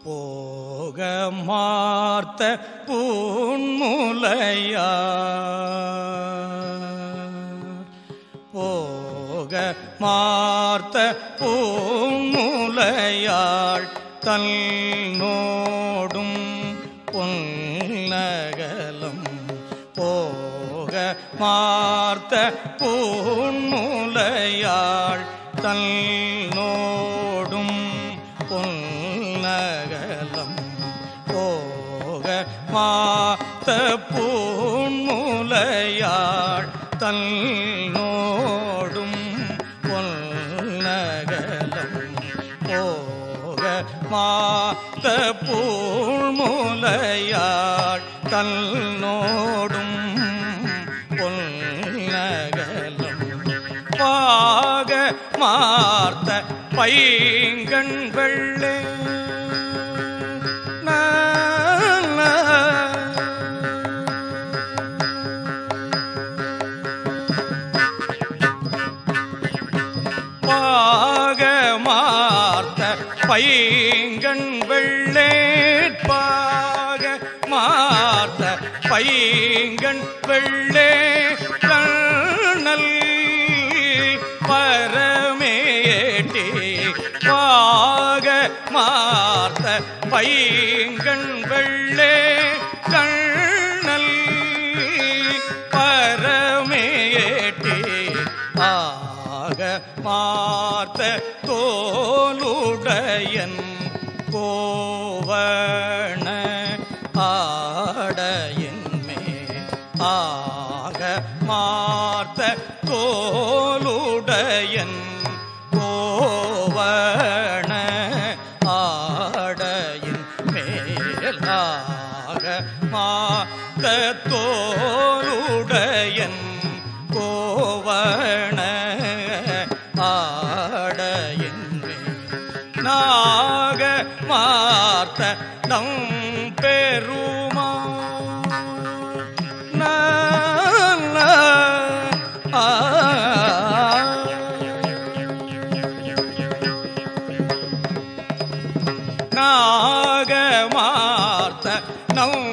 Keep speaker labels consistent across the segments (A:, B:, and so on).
A: போக மார்த்த பூன்முலையா போக மார்த்த பூன்முலையாள் தல் நோடும் பொன்னகலம் போக மார்த்த பூன்முலையாள் தல் நோடும் பொன்னகலம் போக மாத்த பூன்முலையாள் தல் நோடும் பொன்னகலம் போக மாத்த பூழ்முலையாள் தல் நோடும் பொன்னகலம் பாக மார்த்த பைங்கண் வெள்ளே நா, நா. பாக மார்த்த பைங்கண் வெள்ளேற்பாக மார்த்த பைங்கண் வெள்ளே கண்ணல் பரமேட்டி பாக மார்த்த பைங்கண் வெள்ளே கண்ணல் பரமேட்டி ஆக பார்த்த தோலுடையன் கோவண ஆடையின் மேல் ஆக மார்த்த தோலுடையன் கோவண ஆடையின் மேலாக மாத்த தோலுடையன் கோவண ஆடையின் மேல் நாக மார்த்த நம் பெருமா நாகமார்த்த நம்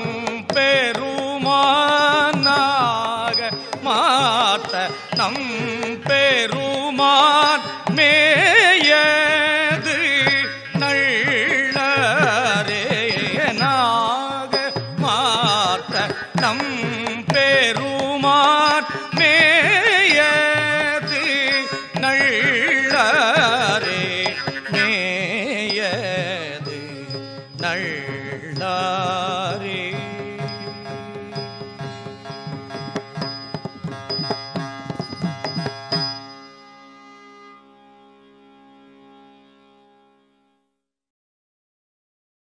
A: பெருமானாக மார்த்த நம் பெருமான் மேயது நள்ளரே நாக மார்த்த நம் பெருமான் மேயது நள்ளரே மேயது நள்ளாரே